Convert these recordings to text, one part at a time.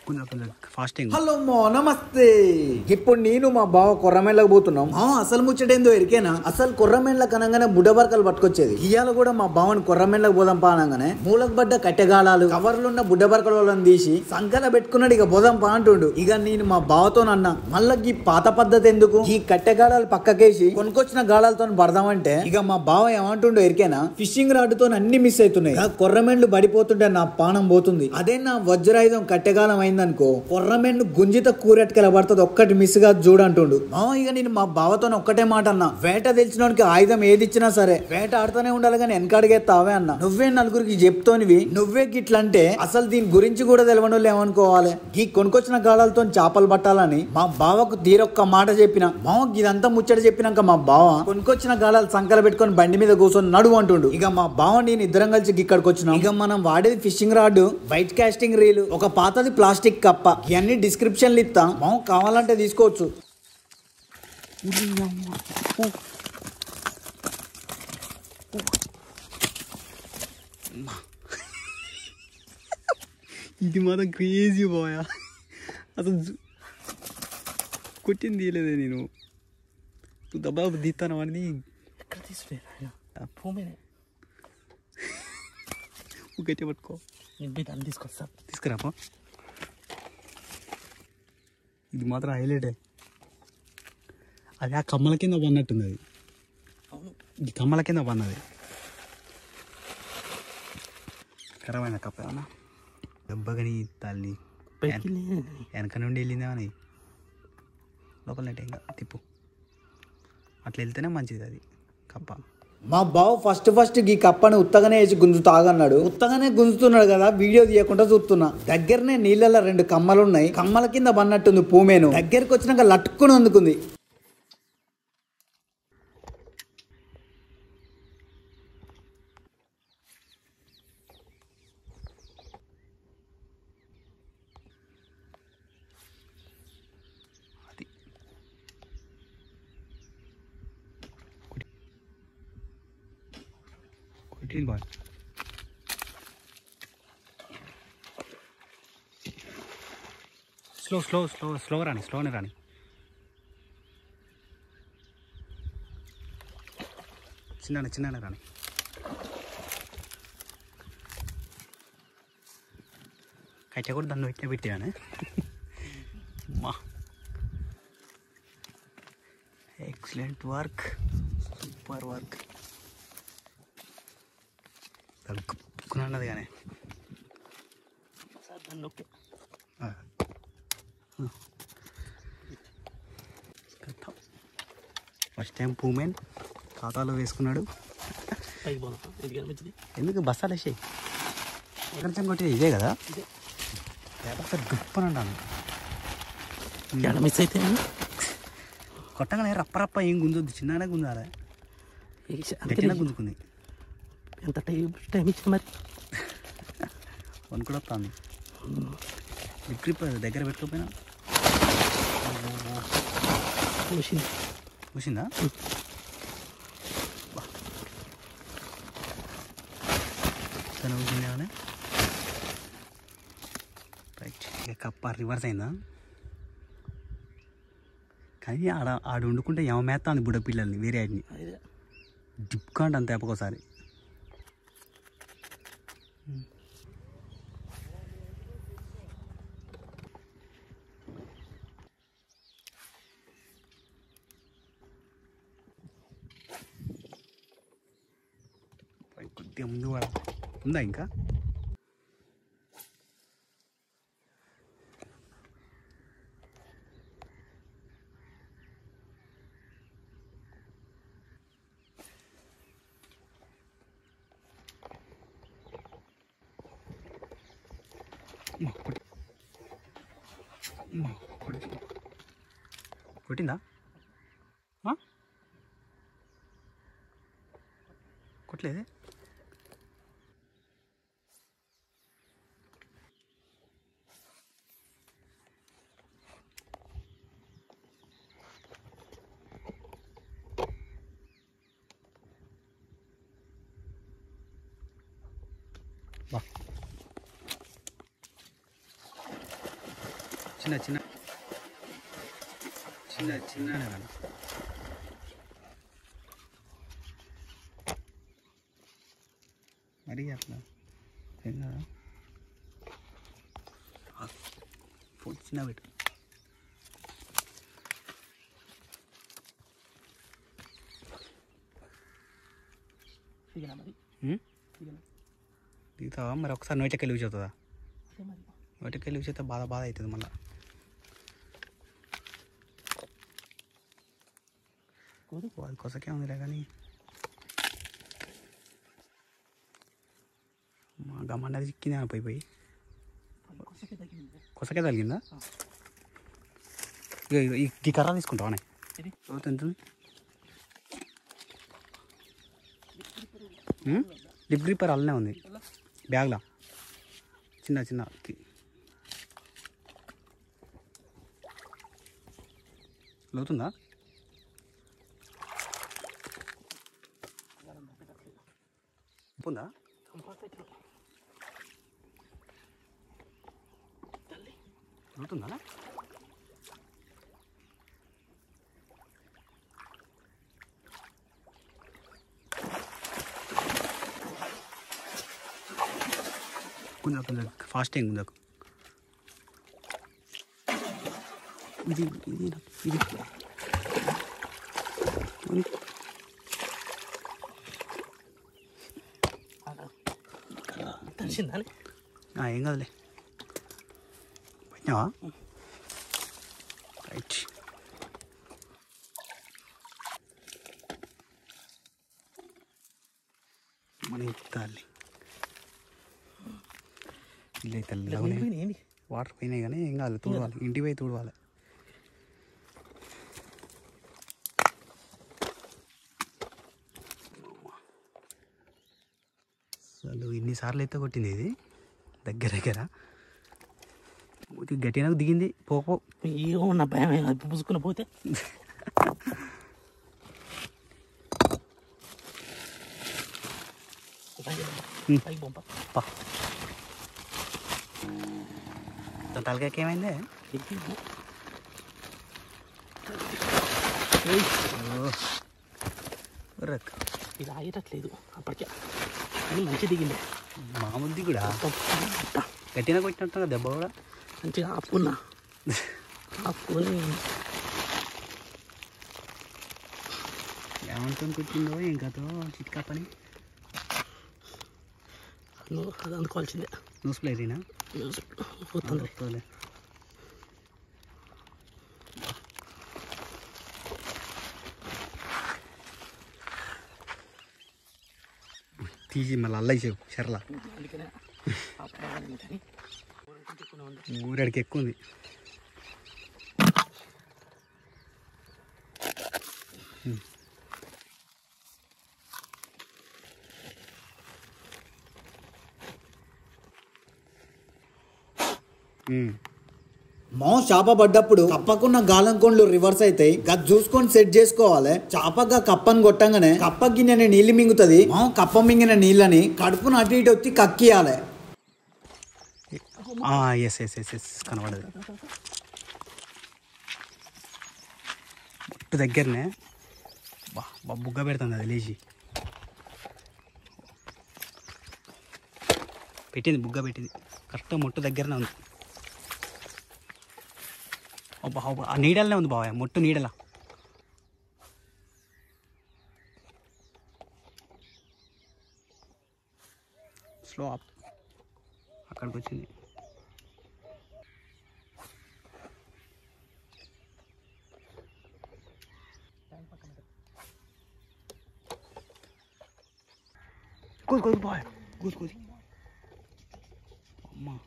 కొంచెం కొంచెం fasting hello మో నమస్తే ఇప్పుడు నేను మా బావ కొర్రమేళ్ళకి పోతున్నాం మా అసలు ముచ్చటేందో ఎరికేనా అసలు కొర్రమేళ్ళ కనంగానే బుడ్డబరకలు పట్టుకొచ్చేది ఇవాళ కూడా మా బావని కొర్రమేళ్ళకి పోదాం పా అనగానే మూలకు పడ్డ కట్టెగాళాలు కవర్లు ఉన్న బుడ్డబరకల వాళ్ళని తీసి సంకల పెట్టుకున్నాడు ఇక పోదాం పా అంటుండు ఇక నేను మా బావతో అన్నా మళ్ళీ ఈ పాత పద్ధతి ఎందుకు ఈ కట్టెగాళాలు పక్కకేసి కొనుకొచ్చిన గాళాలతో పడదామంటే ఇక మా బావ ఏమంటుండో ఎరికేనా ఫిషింగ్ రాడ్తో అన్ని మిస్ అవుతున్నాయి ఆ కొర్రమెండ్లు పడిపోతుంటే నా పానం పోతుంది అదే నా వజ్రాయుధం కట్టెగాలం అయిందనుకో కొర్రమెండు గుంజిత కూరెట్టుకెళ్ళ పడుతుంది ఒక్కటి మిస్ గా చూడంటుండు మా ఇక నేను మా బావతో ఒక్కటే మాట అన్నా వేట తెలిసినోడికి ఆయుధం ఏది ఇచ్చినా సరే వేట ఆడుతూనే ఉండాలి కానీ వెనకాడిగేస్తావే అన్న నువ్వే నలుగురికి చెప్తోనివి నువ్వే గిట్లంటే అసలు దీని గురించి కూడా తెలియని వాళ్ళు ఏమనుకోవాలి ఈ కొనుకొచ్చిన గాలాలతో చేపలు పట్టాలని మా బావకు తీరొక్క మాట చెప్పిన మావ ఇదంతా ముచ్చట చెప్పినాక మా బావ కొనుకొచ్చిన గాలాలు సంకల పెట్టుకొని బండి మీద కూర్చొని నడువు అంటుండు ఇక మా బావ నేను ఇద్దరం కలిసి ఇక్కడికి వచ్చినాం ఇక మనం వాడేది fishing rod white casting reel ఒక పాతది ప్లాస్టిక్ కప్ప ఇవన్నీ డిస్క్రిప్షన్లు ఇస్తా మావ కావాలంటే తీసుకోవచ్చు ఇది మాత్రం క్రేజీ పోయా అసలు జు- కొట్టింది తీయలేదే నేను నువ్వు దబ్బా తీస్తాను అని ఎక్కడ తీసుకురా భూమి గట్టి పట్టుకో నేను మీ దాన్ని తీసుకొస్తా తీసుకురాపా ఇది మాత్రం హైలైటే అది ఆ కమ్మల కింద పన్నట్టుంది అది అవును ఈ కమ్మల కింద పన్నది ఖరాబైన కప్ప ఏమన్నా దెబ్బగని తల్లి బయటికి వెనక నుండి వెళ్ళిందేమని లోపల నెట్ ఇంకా తిప్పు అట్లా వెళ్తేనే మంచిది అది కప్ప మా బావ ఫస్ట్ ఫస్ట్ ఈ కప్పని ఉత్తగానే వేసి గుంజు తాగన్నాడు ఉత్తగానే గుంజుతున్నాడు కదా వీడియో తీయకుండా చూస్తున్నా దగ్గరనే నీళ్ళలో రెండు కమ్మలు ఉన్నాయి కమ్మల కింద పన్నట్టుంది పూమేను దగ్గరికి వచ్చినాక లట్టుకుని అందుకుంది అది కొట్టి boy slow slow slow slow రాని స్లోనే రాని చిన్న చిన్న రాని కట్టె కూడా దాన్ని పెట్టే పెట్టాను మా ఎక్సలెంట్ వర్క్ సూపర్ వర్క్ తగ్గుకున్నది కానీ సార్ దాన్ని ఓకే ఫస్ట్ టైం పూమెన్ ఖాతాలో వేసుకున్నాడు పైకి పోదాం ఇది కనిపించింది ఎందుకు బస్సాలు వేసాయి ఎక్కడ కొట్టి ఇదే కదా ఇదే లేకపోతే దుప్పని అంటాను ఎక్కడ మిస్ అయితే కొట్టగానే రప్ప రప్ప ఏం గుంజొద్దు చిన్నగానే గుంజాలి అంతే గట్టిగా గుంజుకుంది ఎంత టైం టైం ఇచ్చింది మరి వన్ కూడా వస్తుంది గ్రిప్ దగ్గర పెట్టుకోపోయినా మిషన్ కూసిందా తను కూర్చుందేమనే రైట్ ఇక కప్ప రివర్స్ అయిందా కానీ ఆడ ఆడ వండుకుంటే ఏమ మేస్తాంది బుడ్డ పిల్లల్ని వేరే ఆడిని అదే డిప్కాంట్ అంత ఎప్పకోసారి కొద్దిగా ముందు వాడ ఉందా ఇంకా అమ్మా, కొట్టి అమ్మా, కొట్టి. కొట్టిందా ఆ? కొట్టలేదే బా చిన్న చిన్న చిన్న చిన్న మరి అట్లా ఏం కదా ఫోన్ చిన్న పెట్టు దిగినా మరి ఉం? దిగినా దిగుతావా మరి ఒకసారి నోటికి లివ్ అవుతుందా అదే మరి నోటికి లివ్ చేస్తే బాధ బాధ అవుతుంది మళ్ళీ కూదు అది కొసకే ఉందిలే కానీ మా గమ్మండది చిక్కింది అని పోయి పోయి కొసకే తగ్గింది కొసకే తగిలిందా ఇగో ఇగో ఈ- ఈ కర్ర తీసుకుంటావానే ఇది ఎంత ఎంత ఉంది? ఉం? లిప్ గ్రిప్పర్ అల్లనే ఉంది బ్యాగ్లా చిన్న చిన్న కి- లోతుందా ఉందా లోతుందా కొంచెం కొంచెం ఫాస్టింగ్ ఉందా ఇది ఇది ఇది ఇది. తెలిసిందా ఆ, ఏం కాదులే పోయినావా రైట్ మన ఇంకాలి ఇల్లు అయితే తెల్లగానే ఏంది వాటర్ పోయినాయి కానీ ఏం కాదు తుడవాలి ఇంటికి పోయి తుడవాలి అసలు ఇన్నిసార్లు అయితే కొట్టింది ఇది దగ్గర దగ్గర ఇది గట్టిగా దిగింది పోకో ఏమో నా భయం అది పుసుకుని పోతే ఉమ్. పైకి పంప పా తలకాయకి ఏమైంది రక్ ఇది ఆగేటట్లేదు అప్పటికే అది మంచి దిగింది మామూలుది కూడా గట్టిగా కొట్టినట్టు దెబ్బ కూడా మంచిగా ఆపుకున్నా ఆపుకొని ఏమంటుంది కొట్టిందో ఏం కథో చిట్కా పని నువ్వు అది అందుకోవాల్సిందే న్యూస్ ప్లేరీనా పోతుంది వస్తుందిలే తీసి మళ్ళీ అల్లయ్యేవు చెర్ల అందుకనే ఆపుకోవాలని కానీ కొంచెం ఎక్కువనే ఉంది ఊరడికి ఎక్కువ ఉంది ఉమ్. మా చేప పడ్డప్పుడు కప్పకున్న గాలం కొండ్లు రివర్స్ అవుతాయి గది చూసుకొని సెట్ చేసుకోవాలి చేపగా కప్పని కొట్టంగానే కప్ప గిన్నె నీళ్ళు మింగుతుంది మా కప్ప మింగిన నీళ్ళని కడుపును అటు ఇటు వచ్చి కక్కియాలి ఎస్ ఎస్ ఎస్ ఎస్ కనబడదు మొట్టు దగ్గరనే బా బా బుగ్గ పెడుతుంది అది లేచి పెట్టింది బుగ్గ పెట్టింది కరెక్ట్ మొట్టు దగ్గరనే ఉంది అబ్బా అబ్బా ఆ నీడలనే ఉంది బాబాయ్ మొట్టు నీడల స్లో అప్ అక్కడికి వచ్చింది కూదు కూదు బాయ్ కూదు కూది అమ్మా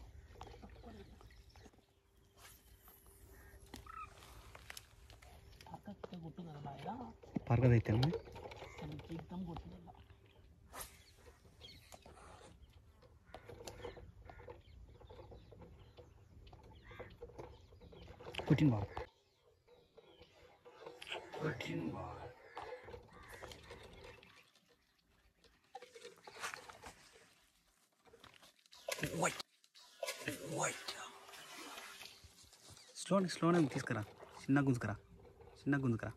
పక్కకి కొట్టున్నారు బాగా పరగదైతే జీవితం కొట్టున్నారు పుట్టిన బాబు పుట్టిన బాబు వైట్ వైట్ స్లోనే స్లోనే తీసుకురా చిన్న గుంజుకురా చిన్న గుంజుకురా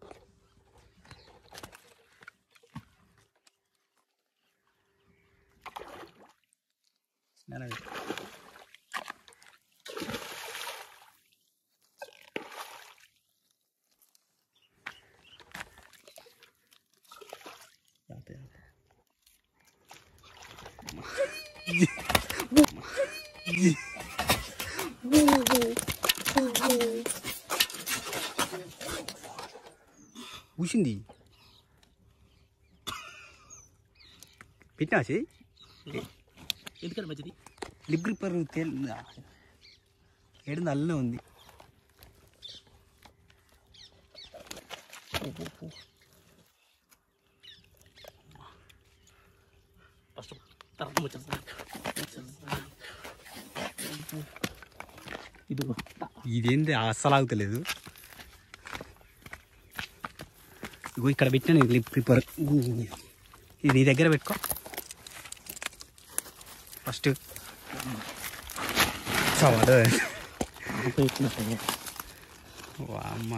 చిన్నగా జాగ్రత్త, జాగ్రత్త. ఊసింది పెట్టినా చెయ్యి ఎందుకంటే మంచిది లిప్ గ్రిప్పర్ తేల్ ఏడుంది అల్లనే ఉంది ఫస్ట్ తర్వాత ముచ్చట ఇదిగో ఇదేంటి అస్సలు ఆగుతలేదు ఇగో ఇక్కడ పెట్టినా నేను లిప్ గ్రిప్పర్ ఇది నీ దగ్గర పెట్టుకో ఫస్ట్ చవాడు ఉపయోగించినట్టే అమ్మ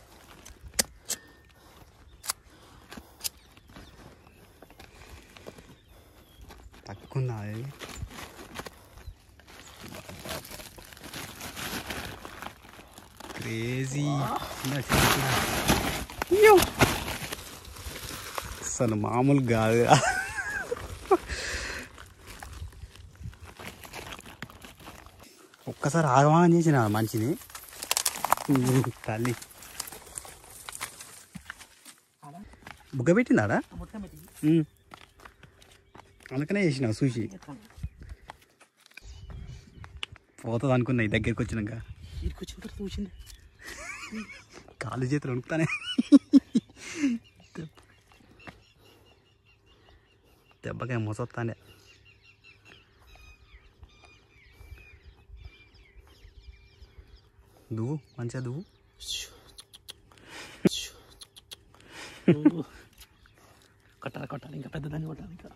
తక్కువ అది క్రేజీ అసలు మామూలు కాదు ఒక్కసారి ఆగమాగం చేసిన మంచిది తల్లి బుగ్గ పెట్టిందాడా మొత్తం పెట్టి ఉమ్. అందుకనే చేసినావు చూసి పోతుంది అనుకున్నా ఈ దగ్గరికి వచ్చినాక ఇరుకొచ్చిన తర్వాత చూసింది కాళ్ళు చేతులు వణుకుతానే దెబ్బకాయ మోసొస్తానే దువ్వు మంచిగా దువ్వు కొట్టాలి కొట్టాలి ఇంకా పెద్దదాన్ని కొట్టాలి ఇంకా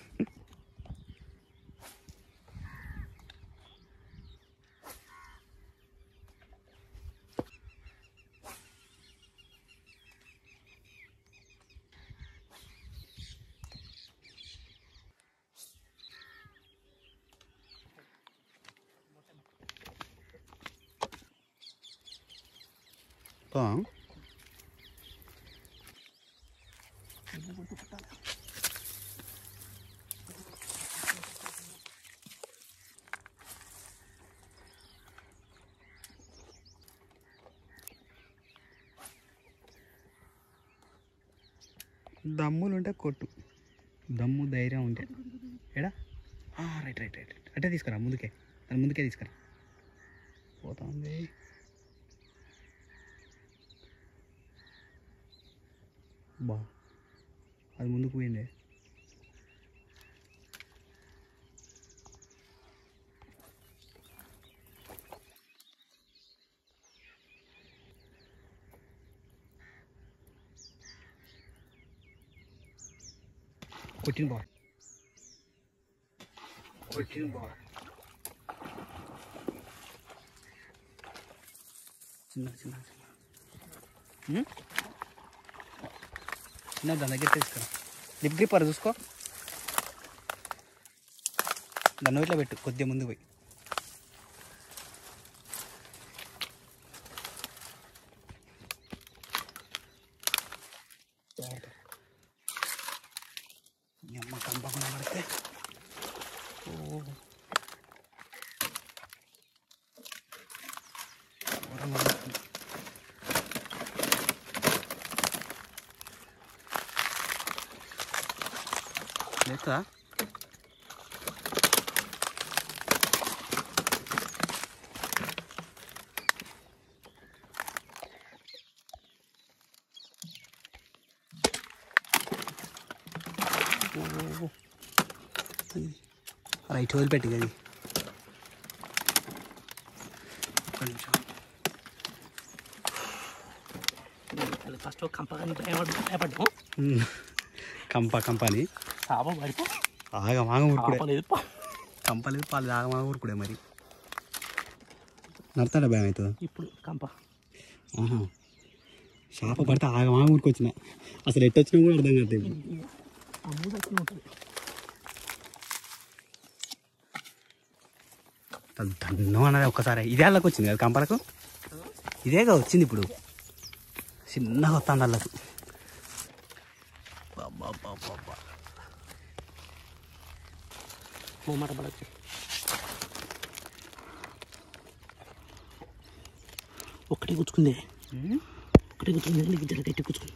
పో. దమ్ములు ఉంటే కొట్టు దమ్ము ధైర్యం ఉంటే ఎడా ఆ, రైట్ రైట్ రైట్ రైట్ అంటే తీసుకురా ముందుకే దాని ముందుకే తీసుకురా పోతుంది బా అది ముందుకు పోయిందే కొట్టిన బా కొట్టిన బా చిన్న చిన్న చిన్న ఉం? చిన్న దాని దగ్గర తీసుకురా లిప్ గ్రిప్పర్ చూసుకో దాన్ని నోట్లో పెట్టు కొద్దిగా ముందు పోయి ఈ అమ్మ కంపకుండా పడితే ఓ ఘోరంగా ఉంది. లేస్తా రైట్ వదిలిపెట్టి అది ఒక్క నిమిషం ఫస్ట్ కంపగా భయపడ్డాం ఉమ్. కంప కంపని చాప పడిపో ఆగమాగ ఊరుకుడే చాపలేదు కంపలేదు పాలు ఆగమాగ ఊరుకుడే మరి నడతాడా భయం అవుతుందా ఇప్పుడు కంప ఆహా చేప పడితే ఆగమా ఊరికి వచ్చిన అసలు ఎట్టొచ్చినా కూడా అర్థం కాదు ఇప్పుడు ఆ మూడు అట్లనే ఉంటుంది దన్నం అన్నది ఒక్కసారి ఇదే అల్లకి వచ్చింది కదా కంపలకు ఇదేగా వచ్చింది ఇప్పుడు చిన్నగా వస్తుంది అల్లకు మొమ్మట పడచ్చు ఒకటి గుచ్చుకుందే ఒకటి గుచ్చుకుంది నీకు జర గట్టి గుచ్చుకుంది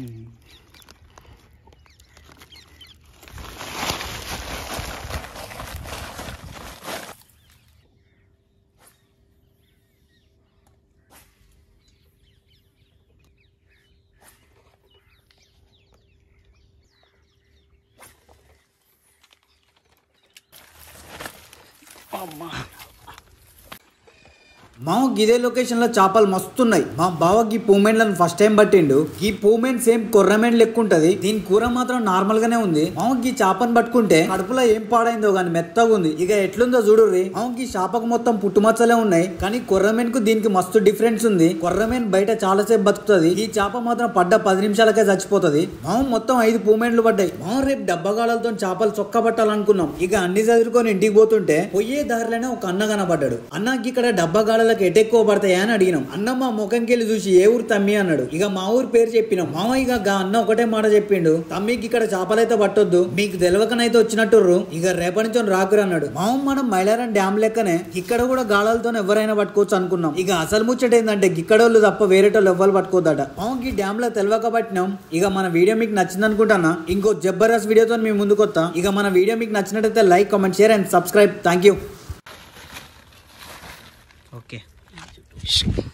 మా ఇదే లొకేషన్ లో చేపలు మస్తున్నాయి మా బావ గీ పూమెంట్లను ఫస్ట్ టైం పట్టిండు ఈ పూమెంట్ సేమ్ కొర్రమెంట్ లెక్క ఉంటది దీని కూర మాత్రం నార్మల్ గానే ఉంది మా గీ చేపను పట్టుకుంటే కడుపులో ఏం పాడైందో గాని మెత్తగా ఉంది ఇక ఎట్లుందో చూడుర్రి మా ఈ చేపకు మొత్తం పుట్టుమచ్చలే ఉన్నాయి కానీ కొర్రమెంట్ కు దీనికి మస్తు డిఫరెన్స్ ఉంది కొర్రమెంట్ బయట చాలా సేపు బతుకుతుంది ఈ చేప మాత్రం పడ్డ పది నిమిషాలకే చచ్చిపోతుంది మా మొత్తం ఐదు పూమెంట్లు పడ్డాయి మా రేపు డబ్బగాళ్ళతో చేపలు చొక్క పట్టాలనుకున్నాం ఇక అన్ని చదువుకొని ఇంటికి పోతుంటే పోయే దారిలోనే ఒక అన్న కనబడ్డాడు అన్నకి ఇక్కడ డబ్బగాళ్ళకి ఎటు ఎక్కువ పడతాయా అని అడిగినాం అన్న మా ముఖంకి వెళ్ళి చూసి ఏ ఊరు తమ్మి అన్నాడు ఇక మా ఊరు పేరు చెప్పినాం మామ ఇక గా అన్న ఒకటే మాట చెప్పిండు తమ్మికి ఇక్కడ చేపలైతే పట్టొద్దు మీకు తెలవకనైతే వచ్చినట్టుర్రు ఇక రేపటి నుంచి రాకురు అన్నాడు మామ మనం మైలారం డ్యామ్ లెక్కనే ఇక్కడ కూడా గాళాలతో ఎవరైనా పట్టుకోవచ్చు అనుకున్నాం ఇక అసలు ముచ్చట ఏంటంటే గిక్కడోళ్ళు తప్ప వేరేటోళ్ళు ఎవ్వరు పట్టుకోద్దట మామకి ఈ డ్యామ్ లో తెలవక పట్టినాం ఇక మన వీడియో మీకు నచ్చింది అనుకుంటానా ఇంకో జబర్దస్త్ వీడియోతో మేము ముందుకు వస్తాం ఇక మన వీడియో మీకు నచ్చినట్టయితే like comment share and subscribe thank you okay